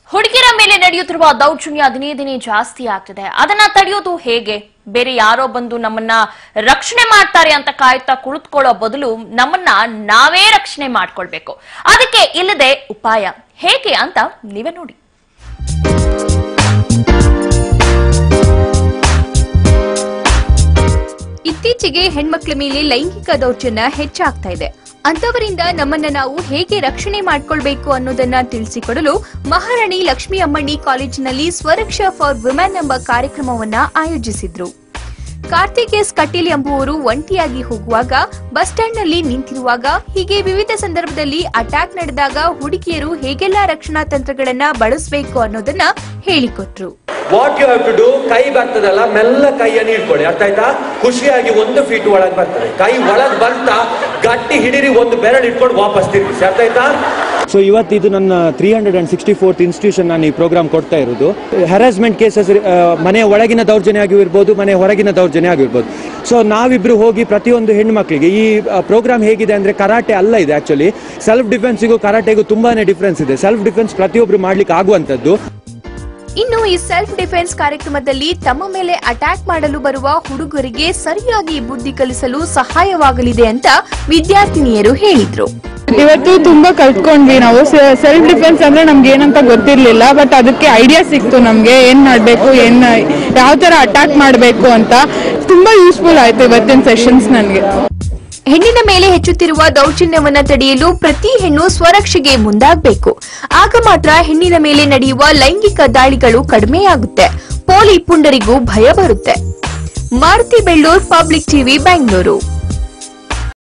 ಹುಡುಗಿಯರ ಮೇಲೆ ನಡೆಯುತ್ತಿರುವ ದೌರ್ಜನ್ಯ ದಿನೇ ದಿನೇ ಜಾಸ್ತಿ ಆಗ್ತಿದೆ ಅದನ್ನ ತಡೆಯೋದು ಹೇಗೆ ಬೇರೆ ಯಾರೋ ಬಂದು ನಮ್ಮನ್ನ ರಕ್ಷಣೆ ಮಾಡ್ತಾರೆ ಅಂತ ಕಾಯ್ತಾ ಕುಳಿತುಕೊಳ್ಳೋ ಬದಲು ನಮ್ಮನ್ನ ನಾವೇ ರಕ್ಷಣೆ ಮಾಡ್ಕೊಳ್ಬೇಕು ಅದಕ್ಕೆ ಇಲ್ಲದೆ ಉಪಾಯ ಹೇಗೆ ಅಂತ ನೀವೇ ನೋಡಿ ಇತ್ತೀಚೆಗೆ ಹೆಣ್ಮಕ್ಳ ಮೇಲೆ ಲೈಂಗಿಕ ದೌರ್ಜನ್ಯ ಹೆಚ್ಚಾಗ್ತಾ ಇದೆ ಅಂತವರಿಂದ ನಮ್ಮನ್ನ ನಾವು ಹೇಗೆ ರಕ್ಷಣೆ ಮಾಡ್ಕೊಳ್ಬೇಕು ಅನ್ನೋದನ್ನ ತಿಳಿಸಿಕೊಡಲು ಮಹಾರಾಣಿ ಲಕ್ಷ್ಮೀ ಅಮ್ಮಣ್ಣಿ ಕಾಲೇಜಿನಲ್ಲಿ ಸ್ವರಕ್ಷಾ ಫಾರ್ ವಿಮೆನ್ ಎಂಬ ಕಾರ್ಯಕ್ರಮವನ್ನ ಆಯೋಜಿಸಿದ್ರು ಕಾರ್ತಿಕ್ ಎಸ್ ಕಟೀಲ್ ಎಂಬುವರು ಒಂಟಿಯಾಗಿ ಹೋಗುವಾಗ ಬಸ್ ಸ್ಟ್ಯಾಂಡ್ ನಲ್ಲಿ ನಿಂತಿರುವಾಗ ಹೀಗೆ ವಿವಿಧ ಸಂದರ್ಭದಲ್ಲಿ ಅಟ್ಯಾಕ್ ನಡೆದಾಗ ಹುಡುಗಿಯರು ಹೇಗೆಲ್ಲಾ ರಕ್ಷಣಾ ತಂತ್ರಗಳನ್ನ ಬಳಸಬೇಕು ಅನ್ನೋದನ್ನ ಹೇಳಿಕೊಟ್ರು what you have to do ಕೈ ಬರ್ತದಲ್ಲ ಮೆಲ್ಲ ಕೈಯನ್ನು ಇಟ್ಕೊಳ್ಳಿ ಅರ್ಥ ಆಯ್ತಾ ಖುಷಿಯಾಗಿ ಒಂದು ಫೀಟ್ ಒಳಗೆ ಬರ್ತದೆ ಕೈ ಒಳಗೆ ಬಂತ ಗಟ್ಟಿ ಹಿಡಿರಿ ಒಂದು ಬೆರಳು ಇಟ್ಕೊಂಡು ವಾಪಸ್ ತಿರುಗಿಸಿ ಅರ್ಥ ಆಯ್ತಾ ಸೊ ಇವತ್ತು ಇದು ನನ್ನ three hundred and sixty fourth institution ನಾನು ಈ ಪ್ರೋಗ್ರಾಮ್ ಕೊಡ್ತಾ ಇರೋದು ಹ್ಯಾರಾಸ್ಮೆಂಟ್ ಕೇಸಸ್ ಮನೆಯ ಒಳಗಿನ ದೌರ್ಜನ್ಯ ಆಗಿರ್ಬೋದು ಮನೆಯ ಹೊರಗಿನ ದೌರ್ಜನ್ಯ ಆಗಿರ್ಬೋದು ಸೊ ನಾವಿಬ್ರು ಹೋಗಿ ಪ್ರತಿಯೊಂದು ಹೆಣ್ಮಕ್ಳಿಗೆ ಈ ಪ್ರೋಗ್ರಾಮ್ ಹೇಗಿದೆ ಅಂದ್ರೆ ಕರಾಟೆ ಅಲ್ಲ ಇದೆ ಆಕ್ಚುಲಿ ಸೆಲ್ಫ್ ಡಿಫೆನ್ಸಿಗೂ ಕರಾಟೆಗೂ ತುಂಬಾನೇ ಡಿಫ್ರೆನ್ಸ್ ಇದೆ ಸೆಲ್ಫ್ ಡಿಫೆನ್ಸ್ ಪ್ರತಿಯೊಬ್ರು ಮಾಡ್ಲಿಕ್ಕೆ ಆಗುವಂಥದ್ದು ಇನ್ನು ಈ ಸೆಲ್ಫ್ ಡಿಫೆನ್ಸ್ ಕಾರ್ಯಕ್ರಮದಲ್ಲಿ ತಮ್ಮ ಮೇಲೆ ಅಟ್ಯಾಕ್ ಮಾಡಲು ಬರುವ ಹುಡುಗರಿಗೆ ಸರಿಯಾಗಿ ಬುದ್ಧಿ ಕಲಿಸಲು ಸಹಾಯವಾಗಲಿದೆ ಅಂತ ವಿದ್ಯಾರ್ಥಿನಿಯರು ಹೇಳಿದ್ರು ಇವತ್ತು ತುಂಬಾ ಕಲ್ತ್ಕೊಂಡ್ವಿ ನಾವು ಸೆಲ್ಫ್ ಡಿಫೆನ್ಸ್ ಅಂದ್ರೆ ನಮ್ಗೆ ಏನಂತ ಗೊತ್ತಿರ್ಲಿಲ್ಲ ಬಟ್ ಅದಕ್ಕೆ ಐಡಿಯಾ ಸಿಕ್ತು ನಮ್ಗೆ ಏನ್ ಮಾಡ್ಬೇಕು ಏನ್ ಯಾವ ತರ ಅಟ್ಯಾಕ್ ಮಾಡ್ಬೇಕು ಅಂತ ತುಂಬಾ ಯೂಸ್ಫುಲ್ ಆಯ್ತು ಇವತ್ತಿನ ಸೆಷನ್ಸ್ ನನ್ಗೆ ಹೆಣ್ಣಿನ ಮೇಲೆ ಹೆಚ್ಚುತ್ತಿರುವ ದೌರ್ಜನ್ಯವನ್ನ ತಡೆಯಲು ಪ್ರತಿ ಹೆಣ್ಣು ಸ್ವರಕ್ಷೆಗೆ ಮುಂದಾಗಬೇಕು ಆಗ ಮಾತ್ರ ಹೆಣ್ಣಿನ ಮೇಲೆ ನಡೆಯುವ ಲೈಂಗಿಕ ದಾಳಿಗಳು ಕಡಿಮೆಯಾಗುತ್ತೆ ಪೋಲಿ ಪುಂಡರಿಗೂ ಭಯ ಬರುತ್ತೆ ಮಾರುತಿ ಬೆಳ್ಳೂರ್ ಪಬ್ಲಿಕ್ ಟಿವಿ ಬೆಂಗಳೂರು